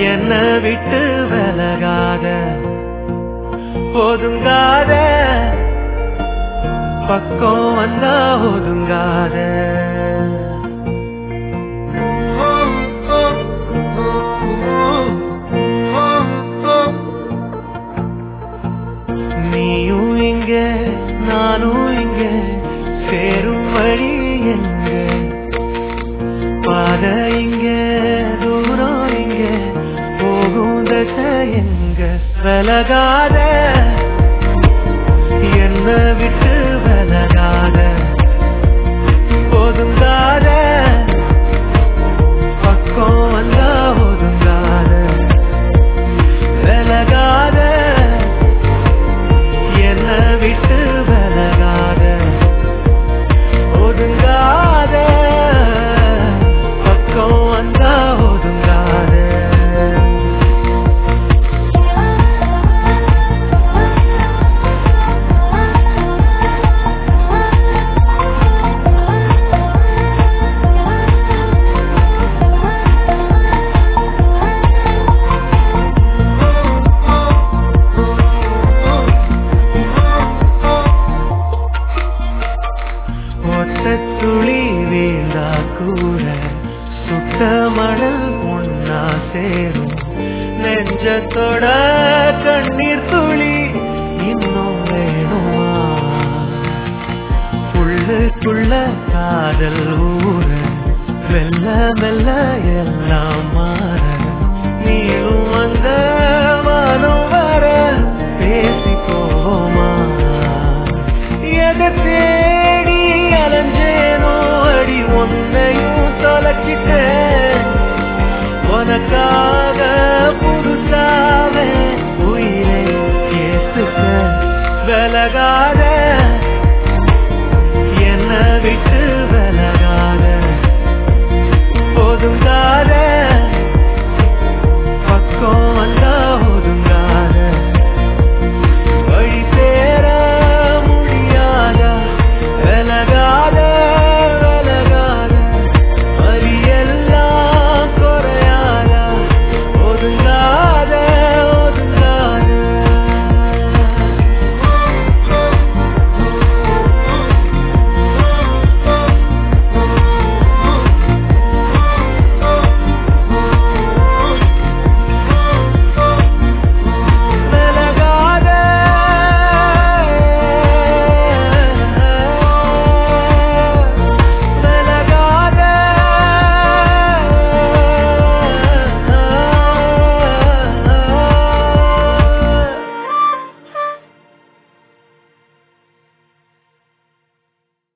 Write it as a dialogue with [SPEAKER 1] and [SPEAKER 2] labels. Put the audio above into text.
[SPEAKER 1] என்ன விட்டு விலகாத ஒதுங்காத பக்கம் வந்தா ஒதுங்காத நீயும் இங்க நானும் இங்க சேரும் வழி எங்க பாத இங்க தூரம் இங்க போகும் தசை எங்க விலகாத என்ன விட்டு விலகாத ஒதுங்காத பக்கம் வந்தா ஒதுங்காத விலகாத என்ன விட்டு விலகாத ஒதுங்காத பக்கம் வந்தா ஒதுங்காத ஒத்த துளி வீழ்ந்தா கூட சுட்ட மணல் ஒன்னா சேரும் நெஞ்சத்தோட கண்ணீர் துளி இன்னும் வேணுமா உள்ளுக்குள்ள காதல் ஊற மெல்ல மெல்ல எல்லாம் மாற நீயும் அந்த வானம் வர பேசி போவோமா எதை தேடி அலைஞ்சேனோ அடி ஒன்னையும் தொலைச்சிட்டேன் உனக்காக புதுசாவே உயிரை ஏத்துக்க விலகாத